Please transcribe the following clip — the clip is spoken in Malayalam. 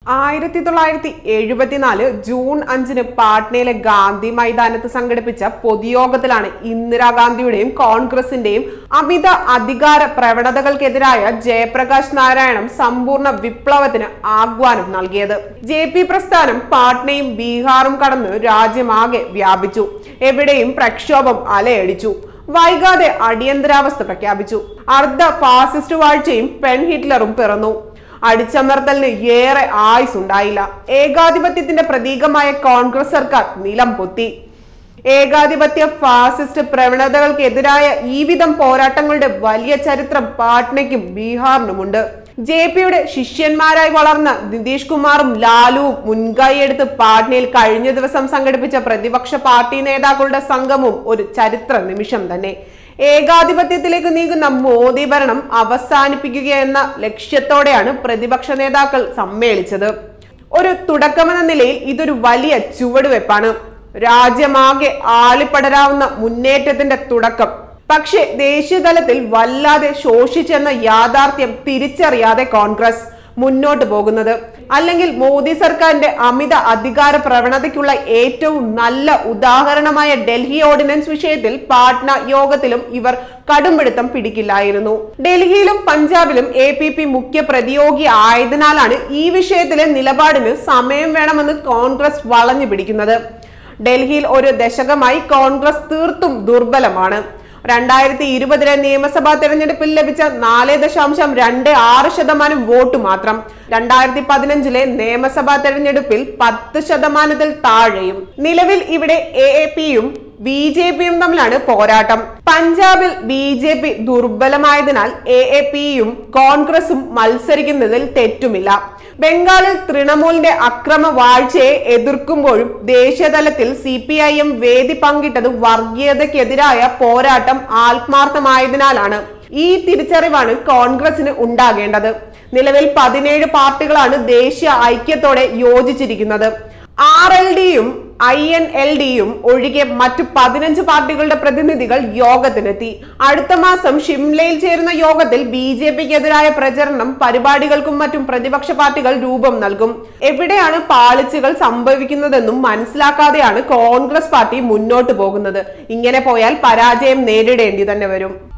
ആയിരത്തി തൊള്ളായിരത്തി എഴുപത്തിനാല് ജൂൺ അഞ്ചിന് പാട്നയിലെ ഗാന്ധി മൈതാനത്ത് സംഘടിപ്പിച്ച പൊതുയോഗത്തിലാണ് ഇന്ദിരാഗാന്ധിയുടെയും കോൺഗ്രസിന്റെയും അമിത അധികാര പ്രവണതകൾക്കെതിരായ ജയപ്രകാശ് നാരായണം സമ്പൂർണ്ണ വിപ്ലവത്തിന് ആഹ്വാനം നൽകിയത് ജെ പി പ്രസ്ഥാനം പാട്നയും ബീഹാറും കടന്ന് രാജ്യമാകെ വ്യാപിച്ചു എവിടെയും പ്രക്ഷോഭം അലയടിച്ചു വൈകാതെ അടിയന്തരാവസ്ഥ പ്രഖ്യാപിച്ചു അർദ്ധ ഫാസിസ്റ്റ് വാഴ്ചയും പെൺ ഹിറ്റ്ലറും പിറന്നു അടിച്ചമർത്തലിന് ഏറെ ആയുസ് ഉണ്ടായില്ല ഏകാധിപത്യത്തിന്റെ പ്രതീകമായ കോൺഗ്രസ് സർക്കാർ നിലം പൊത്തി ഏകാധിപത്യ ഫാസിസ്റ്റ് പ്രവണതകൾക്കെതിരായ ഈ വിധം പോരാട്ടങ്ങളുടെ വലിയ ചരിത്രം പാട്നയ്ക്കും ബീഹാറിനുമുണ്ട് ജെ പിയുടെ ശിഷ്യന്മാരായി വളർന്ന നിതീഷ് കുമാറും ലാലുവും മുൻകൈയെടുത്ത് പാട്നയിൽ കഴിഞ്ഞ ദിവസം സംഘടിപ്പിച്ച പ്രതിപക്ഷ പാർട്ടി നേതാക്കളുടെ സംഗമവും ഒരു ചരിത്ര നിമിഷം തന്നെ ഏകാധിപത്യത്തിലേക്ക് നീങ്ങുന്ന മോദി ഭരണം അവസാനിപ്പിക്കുക എന്ന ലക്ഷ്യത്തോടെയാണ് പ്രതിപക്ഷ നേതാക്കൾ സമ്മേളിച്ചത് ഒരു തുടക്കമെന്ന നിലയിൽ ഇതൊരു വലിയ ചുവടുവെപ്പാണ് രാജ്യമാകെ ആളിപ്പടരാവുന്ന മുന്നേറ്റത്തിന്റെ തുടക്കം പക്ഷേ ദേശീയതലത്തിൽ വല്ലാതെ ശോഷിച്ചെന്ന യാഥാർത്ഥ്യം തിരിച്ചറിയാതെ കോൺഗ്രസ് മുന്നോട്ട് പോകുന്നത് അല്ലെങ്കിൽ മോദി സർക്കാരിന്റെ അമിത അധികാര പ്രവണതയ്ക്കുള്ള ഏറ്റവും നല്ല ഉദാഹരണമായ ഡൽഹി ഓർഡിനൻസ് വിഷയത്തിൽ പാട്ന യോഗത്തിലും ഇവർ കടുംപിടുത്തം പിടിക്കില്ലായിരുന്നു ഡൽഹിയിലും പഞ്ചാബിലും എ പി പി മുഖ്യ പ്രതിയോഗി ആയതിനാലാണ് ഈ വിഷയത്തിലെ നിലപാടിന് സമയം വേണമെന്ന് കോൺഗ്രസ് വളഞ്ഞു പിടിക്കുന്നത് ഡൽഹിയിൽ ഒരു ദശകമായി കോൺഗ്രസ് തീർത്തും ദുർബലമാണ് രണ്ടായിരത്തി ഇരുപതിലെ നിയമസഭാ തെരഞ്ഞെടുപ്പിൽ ലഭിച്ച നാല് ദശാംശം രണ്ട് ആറ് ശതമാനം വോട്ട് മാത്രം രണ്ടായിരത്തി പതിനഞ്ചിലെ നിയമസഭാ തെരഞ്ഞെടുപ്പിൽ പത്ത് ശതമാനത്തിൽ താഴെയും നിലവിൽ ഇവിടെ എ എ പിയും ബി ജെ പിയും തമ്മിലാണ് പോരാട്ടം പഞ്ചാബിൽ ബി ജെ പി ദുർബലമായതിനാൽ എ എ പിയും കോൺഗ്രസും മത്സരിക്കുന്നതിൽ തെറ്റുമില്ല ബംഗാളിൽ തൃണമൂലിന്റെ അക്രമ വാഴ്ചയെ എതിർക്കുമ്പോഴും ദേശീയതലത്തിൽ സി പി ഐ എം വേദി പങ്കിട്ടത് വർഗീയതയ്ക്കെതിരായ പോരാട്ടം ആത്മാർത്ഥമായതിനാലാണ് ഈ തിരിച്ചറിവാണ് കോൺഗ്രസിന് ഉണ്ടാകേണ്ടത് നിലവിൽ പതിനേഴ് പാർട്ടികളാണ് ദേശീയ ഐക്യത്തോടെ യോജിച്ചിരിക്കുന്നത് ആർ എൽ ഡിയും ഐ എൻ എൽ ഡിയും ഒഴികെ മറ്റു പതിനഞ്ച് പാർട്ടികളുടെ പ്രതിനിധികൾ യോഗത്തിനെത്തി അടുത്ത മാസം ഷിംലയിൽ ചേരുന്ന യോഗത്തിൽ ബി ജെ പിക്കെതിരായ പ്രചരണം പരിപാടികൾക്കും മറ്റും പ്രതിപക്ഷ പാർട്ടികൾ രൂപം നൽകും എവിടെയാണ് പാളിച്ചുകൾ സംഭവിക്കുന്നതെന്നും മനസ്സിലാക്കാതെയാണ് കോൺഗ്രസ് പാർട്ടി മുന്നോട്ട് പോകുന്നത് ഇങ്ങനെ പോയാൽ പരാജയം നേരിടേണ്ടി തന്നെ വരും